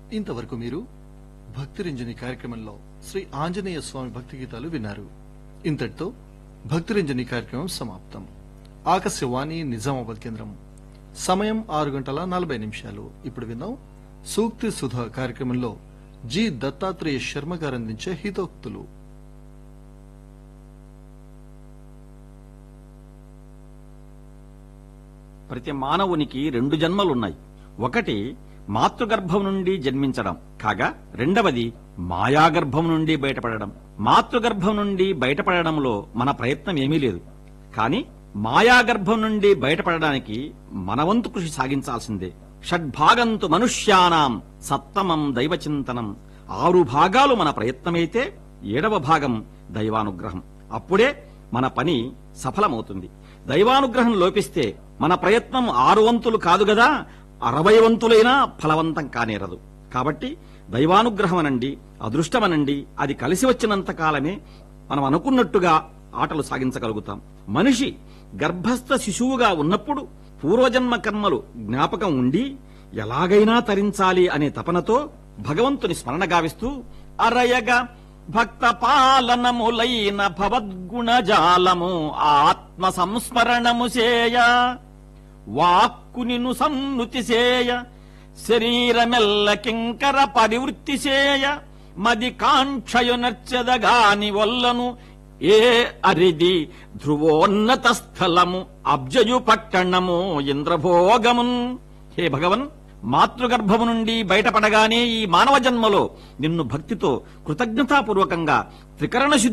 ఇంతవరకు మీరు భక్తిరంజని కార్యక్రమంలో శ్రీ ఆంజనేయ స్వామి భక్తి గీతాలు విన్నారు ఇంతటితో భక్తిరంజని కార్యక్రమం సమాప్తం ఆకాశవాణి నిజామాబాద్ కేంద్రం సమయం ఆరు గంటల నలభై నిమిషాలు ఇప్పుడు విందాం సూక్తి సుధ కార్యక్రమంలో జి దత్తాత్రేయ శర్మ గారు అందించే హితోక్తులు ప్రతి మానవునికి రెండు జన్మలున్నాయి ఒకటి మాతృగర్భం నుండి జన్మించడం కాగా రెండవది మాయాగర్భం నుండి బయటపడడం మాతృగర్భం నుండి బయటపడడంలో మన ప్రయత్నం ఏమీ లేదు కాని మాయాగర్భం నుండి బయటపడడానికి మనవంతు కృషి సాగించాల్సిందే షడ్భాగంతు మనుష్యానాం సత్తమం దైవచింతనం ఆరు భాగాలు మన ప్రయత్నమైతే ఏడవ భాగం దైవానుగ్రహం అప్పుడే మన పని సఫలమవుతుంది దైవానుగ్రహం లోపిస్తే మన ప్రయత్నం ఆరు వంతులు కాదు గదా అరవై వంతులైనా ఫలవంతం కానేరదు కాబట్టి దైవానుగ్రహమనండి అదృష్టమనండి అది కలిసి వచ్చినంత కాలమే మనం అనుకున్నట్టుగా ఆటలు సాగించగలుగుతాం మనిషి గర్భస్థ శిశువుగా ఉన్నప్పుడు పూర్వజన్మ కర్మలు జ్ఞాపకం ఉండి ఎలాగైనా తరించాలి అనే తపనతో భగవంతుని స్మరణ గావిస్తూ అరయగా భక్త పాలనములైన భవద్గుణజాలము ఆత్మ సంస్మరణము చేయ వాక్కునిను సన్నుతి చేయ శరీరమెల్ల కింకర పరివృత్తి చేయ మది కాంక్షయు నర్చెదగాని వల్లను ఏ అరిది ధ్రువోన్నత స్థలము అబ్జయు పట్టణము ఇంద్రభోగమున్ హే భగవన్ మాతృగర్భము నుండి బయటపడగానే ఈ మానవ జన్మలో నిన్ను భక్తితో కృతజ్ఞతాపూర్వకంగా త్రికరణ శుద్ధి